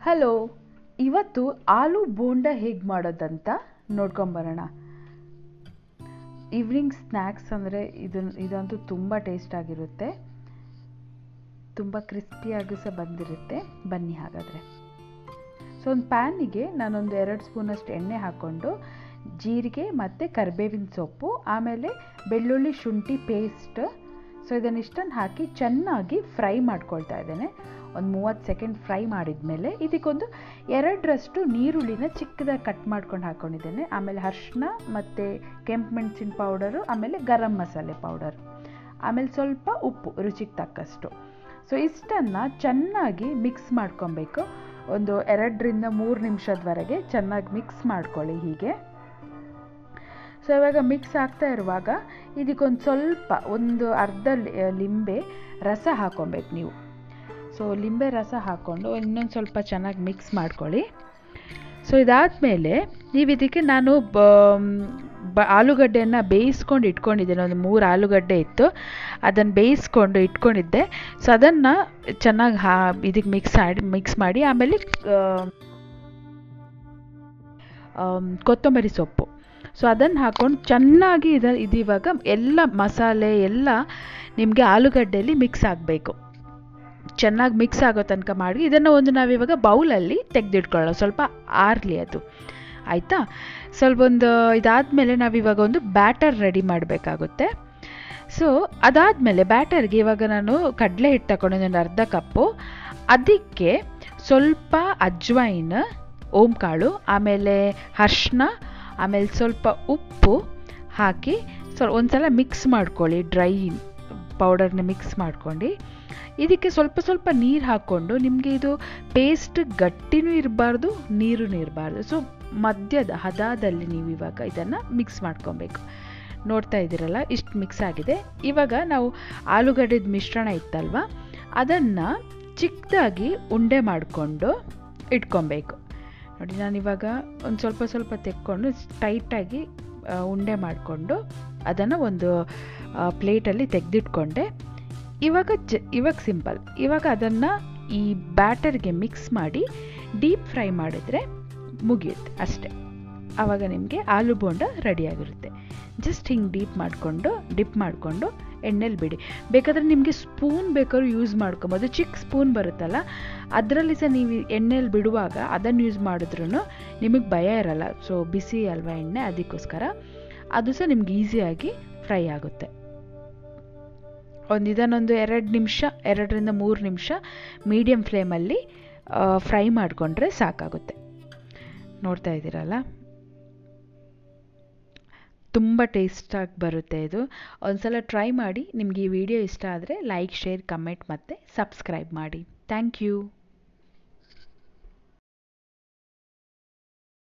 hello ಇವತ್ತು ಆಲೂ ಬೋಂಡ ಹೇಗೆ ಮಾಡೋದಂತ ನೋಡ್ಕೊಂಬರೋಣ ಈವ್ನಿಂಗ್ ಸ್ನ್ಯಾಕ್ಸ್ ಅಂದರೆ ಇದು ಇದಂತೂ ತುಂಬ ಟೇಸ್ಟ್ ಆಗಿರುತ್ತೆ ತುಂಬ ಕ್ರಿಸ್ಪಿಯಾಗಿ ಸಹ ಬಂದಿರುತ್ತೆ ಬನ್ನಿ ಹಾಗಾದರೆ ಸೊ ಒಂದು ಪ್ಯಾನಿಗೆ ನಾನೊಂದು ಎರಡು ಸ್ಪೂನಷ್ಟು ಎಣ್ಣೆ ಹಾಕ್ಕೊಂಡು ಜೀರಿಗೆ ಮತ್ತು ಕರಿಬೇವಿನ ಸೊಪ್ಪು ಆಮೇಲೆ ಬೆಳ್ಳುಳ್ಳಿ ಶುಂಠಿ ಪೇಸ್ಟ್ ಸೊ ಇದನ್ನಿಷ್ಟನ್ನು ಹಾಕಿ ಚೆನ್ನಾಗಿ ಫ್ರೈ ಮಾಡ್ಕೊಳ್ತಾ ಇದ್ದೇನೆ ಒಂದು ಮೂವತ್ತು ಸೆಕೆಂಡ್ ಫ್ರೈ ಮಾಡಿದ್ಮೇಲೆ ಇದಕ್ಕೊಂದು ಎರಡರಷ್ಟು ನೀರುಳ್ಳಿನ ಚಿಕ್ಕದಾಗಿ ಕಟ್ ಮಾಡ್ಕೊಂಡು ಹಾಕ್ಕೊಂಡಿದ್ದೇನೆ ಆಮೇಲೆ ಅರ್ಶಿನ ಮತ್ತು ಕೆಂಪು ಮೆಣಸಿನ ಪೌಡರು ಆಮೇಲೆ ಗರಂ ಮಸಾಲೆ ಪೌಡರ್ ಆಮೇಲೆ ಸ್ವಲ್ಪ ಉಪ್ಪು ರುಚಿಗೆ ತಕ್ಕಷ್ಟು ಸೊ ಇಷ್ಟನ್ನು ಚೆನ್ನಾಗಿ ಮಿಕ್ಸ್ ಮಾಡ್ಕೊಬೇಕು ಒಂದು ಎರಡರಿಂದ ಮೂರು ನಿಮಿಷದವರೆಗೆ ಚೆನ್ನಾಗಿ ಮಿಕ್ಸ್ ಮಾಡ್ಕೊಳ್ಳಿ ಹೀಗೆ ಸೊ ಇವಾಗ ಮಿಕ್ಸ್ ಆಗ್ತಾ ಇರುವಾಗ ಇದಕ್ಕೊಂದು ಸ್ವಲ್ಪ ಒಂದು ಅರ್ಧ ಲಿಂಬೆ ರಸ ಹಾಕೊಬೇಕು ನೀವು ಸೊ ಲಿಂಬೆ ರಸ ಹಾಕ್ಕೊಂಡು ಇನ್ನೊಂದು ಸ್ವಲ್ಪ ಚೆನ್ನಾಗಿ ಮಿಕ್ಸ್ ಮಾಡ್ಕೊಳ್ಳಿ ಸೊ ಇದಾದಮೇಲೆ ನೀವು ಇದಕ್ಕೆ ನಾನು ಬ ಆಲೂಗಡ್ಡೆಯನ್ನು ಬೇಯಿಸ್ಕೊಂಡು ಇಟ್ಕೊಂಡಿದ್ದೇನೆ ಒಂದು ಮೂರು ಆಲೂಗಡ್ಡೆ ಇತ್ತು ಅದನ್ನು ಬೇಯಿಸ್ಕೊಂಡು ಇಟ್ಕೊಂಡಿದ್ದೆ ಸೊ ಅದನ್ನು ಚೆನ್ನಾಗಿ ಹಾ ಇದಕ್ಕೆ ಮಿಕ್ಸ್ ಮಾಡಿ ಮಿಕ್ಸ್ ಮಾಡಿ ಆಮೇಲೆ ಕೊತ್ತಂಬರಿ ಸೊಪ್ಪು ಸೊ ಅದನ್ನು ಹಾಕ್ಕೊಂಡು ಚೆನ್ನಾಗಿ ಇದು ಇದು ಇವಾಗ ಎಲ್ಲ ಮಸಾಲೆ ಎಲ್ಲ ನಿಮಗೆ ಆಲೂಗಡ್ಡೆಯಲ್ಲಿ ಮಿಕ್ಸ್ ಆಗಬೇಕು ಚೆನ್ನಾಗಿ ಮಿಕ್ಸ್ ಆಗೋ ತನಕ ಮಾಡಿ ಇದನ್ನು ಒಂದು ನಾವಿವಾಗ ಬೌಲಲ್ಲಿ ತೆಗೆದಿಟ್ಕೊಳ್ಳೋ ಸ್ವಲ್ಪ ಆರಲಿ ಅದು ಆಯಿತಾ ಸ್ವಲ್ಪ ಒಂದು ಇದಾದಮೇಲೆ ನಾವಿವಾಗ ಒಂದು ಬ್ಯಾಟರ್ ರೆಡಿ ಮಾಡಬೇಕಾಗುತ್ತೆ ಸೊ ಅದಾದಮೇಲೆ ಬ್ಯಾಟರ್ಗೆ ಇವಾಗ ನಾನು ಕಡಲೆ ಹಿಟ್ಟು ತಗೊಂಡಿದ್ದೆ ಒಂದು ಅರ್ಧ ಕಪ್ಪು ಅದಕ್ಕೆ ಸ್ವಲ್ಪ ಅಜ್ವೈನ್ ಓಂಕಾಳು ಆಮೇಲೆ ಅರ್ಶಿನ ಆಮೇಲೆ ಸ್ವಲ್ಪ ಉಪ್ಪು ಹಾಕಿ ಸ್ವಲ್ಪ ಒಂದು ಸಲ ಮಿಕ್ಸ್ ಮಾಡ್ಕೊಳ್ಳಿ ಡ್ರೈ ಪೌಡರ್ನ ಮಿಕ್ಸ್ ಮಾಡ್ಕೊಂಡು ಇದಕ್ಕೆ ಸ್ವಲ್ಪ ಸ್ವಲ್ಪ ನೀರು ಹಾಕ್ಕೊಂಡು ನಿಮಗೆ ಇದು ಪೇಸ್ಟ್ ಗಟ್ಟಿನೂ ಇರಬಾರ್ದು ನೀರೂ ಇರಬಾರ್ದು ಸೊ ಮಧ್ಯದ ಹದದಲ್ಲಿ ನೀವು ಇವಾಗ ಇದನ್ನು ಮಿಕ್ಸ್ ಮಾಡ್ಕೊಬೇಕು ನೋಡ್ತಾ ಇದ್ದೀರಲ್ಲ ಇಷ್ಟು ಮಿಕ್ಸ್ ಆಗಿದೆ ಇವಾಗ ನಾವು ಆಲೂಗಡ್ಡೆದ ಮಿಶ್ರಣ ಇತ್ತಲ್ವ ಅದನ್ನು ಚಿಕ್ಕದಾಗಿ ಉಂಡೆ ಮಾಡಿಕೊಂಡು ಇಟ್ಕೊಬೇಕು ನೋಡಿ ನಾನಿವಾಗ ಒಂದು ಸ್ವಲ್ಪ ಸ್ವಲ್ಪ ತೆಕ್ಕೊಂಡು ಟೈಟಾಗಿ ಉಂಡೆ ಮಾಡಿಕೊಂಡು ಅದನ್ನು ಒಂದು ಪ್ಲೇಟಲ್ಲಿ ತೆಗೆದಿಟ್ಕೊಂಡೆ ಇವಾಗ ಜ ಇವಾಗ ಸಿಂಪಲ್ ಇವಾಗ ಅದನ್ನು ಈ ಬ್ಯಾಟರ್ಗೆ ಮಿಕ್ಸ್ ಮಾಡಿ ಡೀಪ್ ಫ್ರೈ ಮಾಡಿದ್ರೆ ಮುಗಿಯುತ್ತೆ ಅಷ್ಟೇ ಆವಾಗ ನಿಮಗೆ ಆಲೂ ಬೋಂಡ ರೆಡಿಯಾಗಿರುತ್ತೆ ಜಸ್ಟ್ ಹಿಂಗೆ ಡೀಪ್ ಮಾಡಿಕೊಂಡು ಡಿಪ್ ಮಾಡಿಕೊಂಡು ಎಣ್ಣೆಲಿ ಬಿಡಿ ಬೇಕಾದರೆ ನಿಮಗೆ ಸ್ಪೂನ್ ಬೇಕಾದ್ರೂ ಯೂಸ್ ಮಾಡ್ಕೊಬೋದು ಚಿಕ್ಕ ಸ್ಪೂನ್ ಬರುತ್ತಲ್ಲ ಅದರಲ್ಲಿ ಸಹ ನೀವು ಎಣ್ಣೆಲಿ ಬಿಡುವಾಗ ಅದನ್ನು ಯೂಸ್ ಮಾಡಿದ್ರೂ ನಿಮಗೆ ಭಯ ಇರಲ್ಲ ಸೊ ಬಿಸಿ ಅಲ್ವಾ ಎಣ್ಣೆ ಅದಕ್ಕೋಸ್ಕರ ಅದು ಸಹ ನಿಮ್ಗೆ ಈಸಿಯಾಗಿ ಫ್ರೈ ಆಗುತ್ತೆ ಒಂದು ಇದನ್ನೊಂದು ಎರಡು ನಿಮಿಷ ಎರಡರಿಂದ ಮೂರು ನಿಮಿಷ ಮೀಡಿಯಮ್ ಫ್ಲೇಮಲ್ಲಿ ಫ್ರೈ ಮಾಡಿಕೊಂಡ್ರೆ ಸಾಕಾಗುತ್ತೆ ನೋಡ್ತಾ ಇದ್ದೀರಲ್ಲ ತುಂಬ ಟೇಸ್ಟಾಗಿ ಬರುತ್ತೆ ಇದು ಒಂದ್ಸಲ ಟ್ರೈ ಮಾಡಿ ನಿಮಗೆ ಈ ವಿಡಿಯೋ ಇಷ್ಟ ಆದರೆ ಲೈಕ್ ಶೇರ್ ಕಮೆಂಟ್ ಮತ್ತು ಸಬ್ಸ್ಕ್ರೈಬ್ ಮಾಡಿ ಥ್ಯಾಂಕ್ ಯು